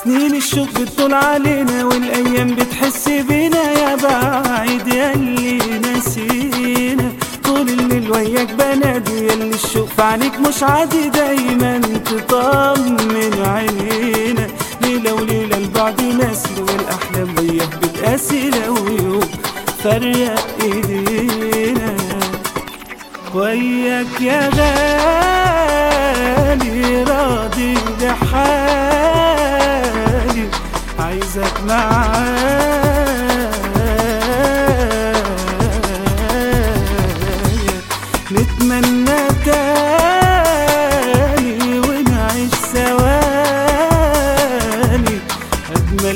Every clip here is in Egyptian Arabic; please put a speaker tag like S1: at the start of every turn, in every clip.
S1: سنين الشوق بتطول علينا والايام بتحس بينا يا بعيد ياللي نسينا طول الليل وياك بنادي ياللي الشوق في عينيك مش عادي دايما تطمن عينينا ليلة وليلة البعد نسل والاحلام وياك بتقاسي لو يوم فرق ايدينا وياك يا غالي راضي بحالي عايزك معايا نتمنى تاني ونعيش ثواني أجمل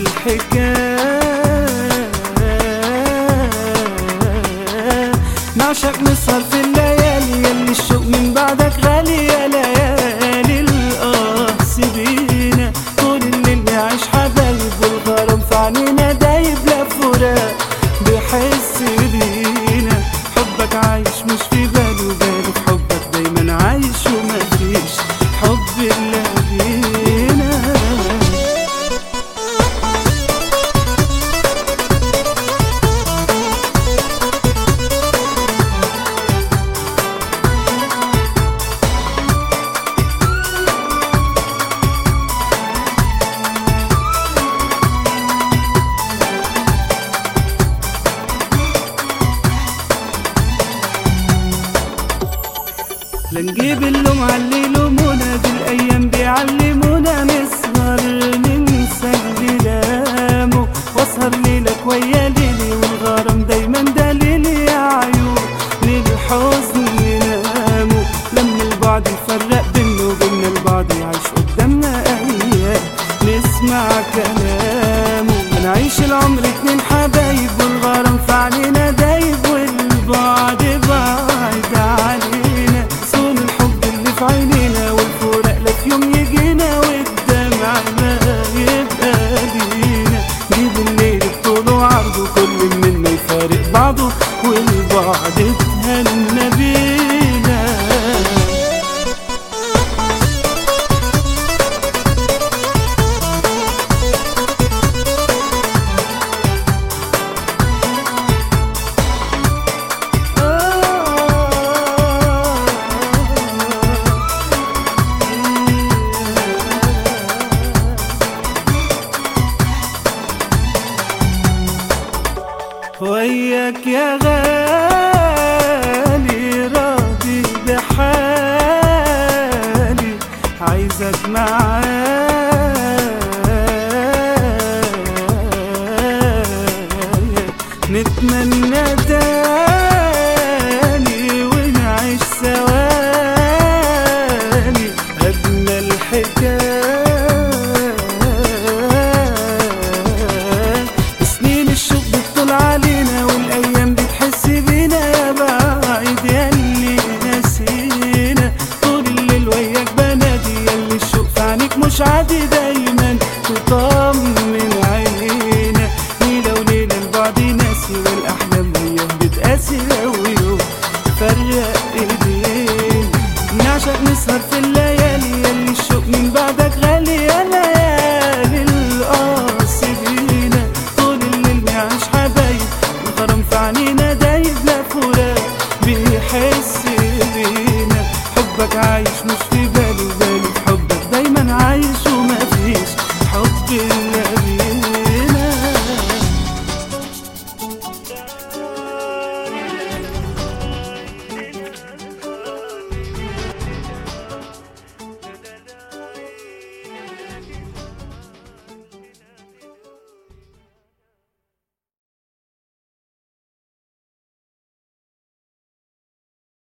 S1: حكاية نعشق نسهر في الليالي يلي الشوق من بعدك غالي يا ليالي القاه سيبينا طول الليل نعيش حبايب والغرام في عنينا دايب لا فراق بحس بينا حبك عايش مش في بالي وبالي في حبك دايما عايش ومفيش حب الا بينا لا نجيب اللوم على اللي يلومونا بالايام بيعلمونا نسهر ننسى اللي لامه واسهر ليلك ويا ليلي والغرام دايما دليلي يا عيون للحزن نناموا لما البعد يفرق بينا وبينا البعض يعيش قدامنا ايام نسمع كلامه نعيش العمر اتنين حبايب والغرام في علينا دايب والبعد بعيد علينا صون الحب اللي في عينينا والفراق لا في يوم يجينا والدمع ما يبقى لينا جيب الليل بطوله وعرضه كل منا يفارق بعضه والبعد اتهنى بينا وياك يا غالي راضي بحالي عايزك معايا نتمنى تاني ونعيش ثواني أجمل حكاية سنين الشوق بتطول علينا والايام بتحس بينا يا بعيد ياللي نسينا طول الليل وياك بنادي ياللي الشوق في عينيك مش عادي دايما تطمن عينينا ليلة وليلة البعد ناسي والاحلام وياه بتقاسي لو يوم فرق ايدينا نعشق نسهر في الليالي ياللي الشوق من بعدك غالي يا ليالي القاسي بينا طول الليل نعيش حبايب الغرام في عنينا دايب لا فراق بيحس بينا حبك عايش مش في